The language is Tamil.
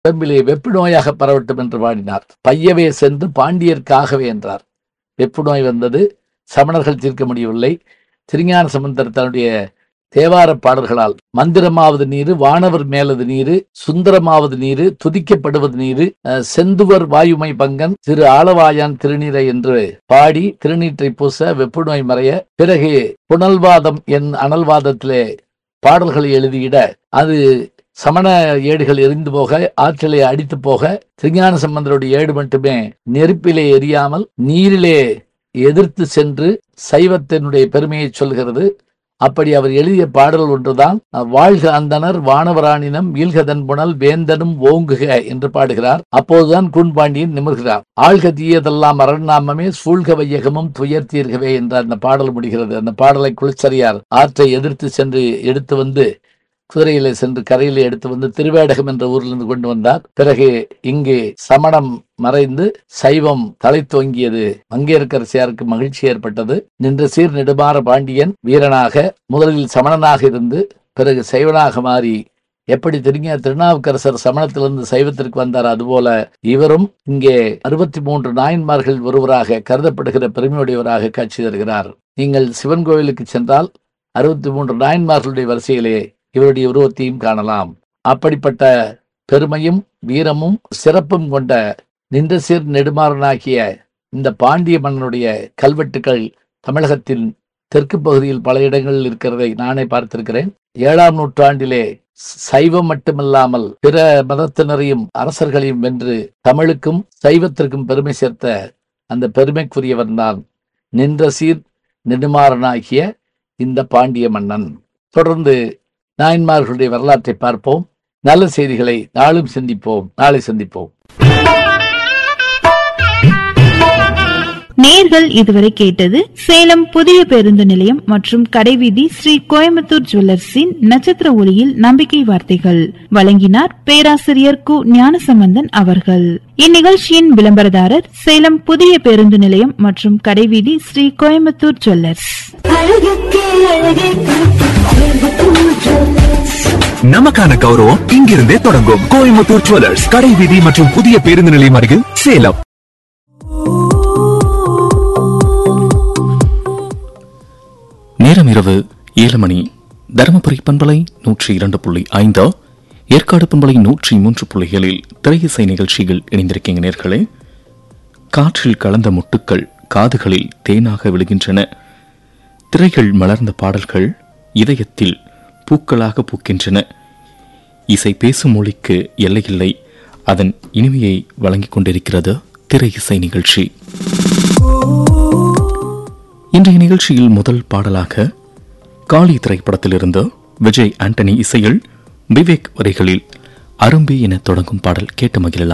உடம்பிலே வெப்பு நோயாக பரவட்டும் என்று பாடினார் பையவே சென்று பாண்டியர்க்காகவே என்றார் வெப்பு நோய் வந்தது சமணர்கள் தீர்க்க முடியவில்லை திருஞான சம்பந்தர் தன்னுடைய தேவார பாடல்களால் மந்திரமாவது நீரு வானவர் மேலது நீரு சுந்தரமாவது நீரு துதிக்கப்படுவது நீரு அஹ், செந்துவர் வாயுமை பங்கன் திரு ஆளவாயான் திருநீரை என்று பாடி திருநீற்றை பூச வெப்பு நோய் மறைய பிறகு புனல்வாதம் என் அனல்வாதத்திலே பாடல்களை எழுதியிட அது சமண ஏடுகள் எரிந்து போக ஆற்றிலே அடித்து போக திருஞான சம்பந்தருடைய ஏடு மட்டுமே நெருப்பிலே எரியாமல் நீரிலே எதிர்த்து சென்று சைவத்தினுடைய பெருமையை சொல்கிறது அப்படி அவர் எழுதிய பாடல் ஒன்றுதான் வாழ்க அந்தனர் வானவராணினம் ஈழ்கதன் புனல் வேந்தனும் ஓங்குக என்று பாடுகிறார் அப்போதுதான் கூன்பாண்டியன் நிமிர்கிறார் ஆழ்க தீயதெல்லாம் அரண்நாமமே சூழ்க வையகமும் துயர் தீர்கவே என்ற அந்த பாடல் முடிகிறது அந்த பாடலை குளிச்சரியார் ஆற்றை எதிர்த்து சென்று எடுத்து வந்து குதிரையிலே சென்று கரையிலே எடுத்து வந்து திருவேடகம் என்ற ஊரிலிருந்து கொண்டு வந்தார் பிறகு இங்கே சமணம் மறைந்து சைவம் தலை தோங்கியது மங்கையர்க்கரசியாருக்கு மகிழ்ச்சி ஏற்பட்டது நின்ற சீர் நெடுமாற பாண்டியன் வீரனாக முதலில் சமணனாக இருந்து பிறகு சைவனாக மாறி எப்படி தெரிஞ்ச திருநாவுக்கரசர் சமணத்திலிருந்து சைவத்திற்கு வந்தார் அதுபோல இவரும் இங்கே அறுபத்தி மூன்று நாயன்மார்கள் ஒருவராக கருதப்படுகிற பெருமையுடையவராக காட்சி தருகிறார் நீங்கள் சிவன் கோவிலுக்கு சென்றால் அறுபத்தி மூன்று நாயன்மார்களுடைய வரிசையிலே இவருடைய உருவத்தையும் காணலாம் அப்படிப்பட்ட பெருமையும் வீரமும் சிறப்பும் கொண்ட நின்ற சீர் நெடுமாறனாகிய இந்த பாண்டிய மன்னனுடைய கல்வெட்டுக்கள் தமிழகத்தின் தெற்கு பகுதியில் பல இடங்களில் இருக்கிறதை நானே பார்த்திருக்கிறேன் ஏழாம் நூற்றாண்டிலே சைவம் மட்டுமல்லாமல் பிற மதத்தினரையும் அரசர்களையும் வென்று தமிழுக்கும் சைவத்திற்கும் பெருமை சேர்த்த அந்த பெருமைக்குரியவன் தான் நின்ற சீர் நெடுமாறனாகிய இந்த பாண்டிய மன்னன் தொடர்ந்து நாயன்மார்களுடைய வரலாற்றை பார்ப்போம் நல்ல செய்திகளை நாளும் சிந்திப்போம் நாளை சந்திப்போம் நேர்கள் இதுவரை கேட்டது சேலம் புதிய பேருந்து நிலையம் மற்றும் கடைவீதி ஸ்ரீ கோயம்புத்தூர் ஜுவல்லர்ஸின் நட்சத்திர ஒளியில் நம்பிக்கை வார்த்தைகள் வழங்கினார் பேராசிரியர் கு ஞானசம்பந்தன் அவர்கள் இந்நிகழ்ச்சியின் விளம்பரதாரர் சேலம் புதிய பேருந்து நிலையம் மற்றும் கடைவீதி ஸ்ரீ கோயம்புத்தூர் ஜுவல்லர்ஸ் அழகுக்கே அழகே கோயம்புத்தூர் ஜுவல்லர்ஸ். நமக்கான கௌரவம் இங்கிருந்தே தொடங்கும் கோயம்புத்தூர் ஜுவல்லர்ஸ் கடை வீதி மற்றும் புதிய பேருந்து நிலையம் அருகில் சேலம் நேரம் இரவு ஏழு மணி தருமபுரி பண்பலை நூற்றி இரண்டு புள்ளி ஐந்து ஏற்காடு பண்பலை நூற்றி மூன்று புள்ளிகளில் திரையிசை நிகழ்ச்சிகள் இணைந்திருக்கீங்க நேர்களே காற்றில் கலந்த முட்டுக்கள் காதுகளில் தேனாக விழுகின்றன திரைகள் மலர்ந்த பாடல்கள் இதயத்தில் பூக்களாக பூக்கின்றன இசை பேசும் மொழிக்கு எல்லையில்லை அதன் இனிமையை வழங்கிக் கொண்டிருக்கிறது திரை இசை நிகழ்ச்சி இன்றைய நிகழ்ச்சியில் முதல் பாடலாக காளி திரைப்படத்திலிருந்து விஜய் ஆண்டனி இசையில் விவேக் வரிகளில் அரும்பி என தொடங்கும் பாடல் கேட்டு மகிழலாம்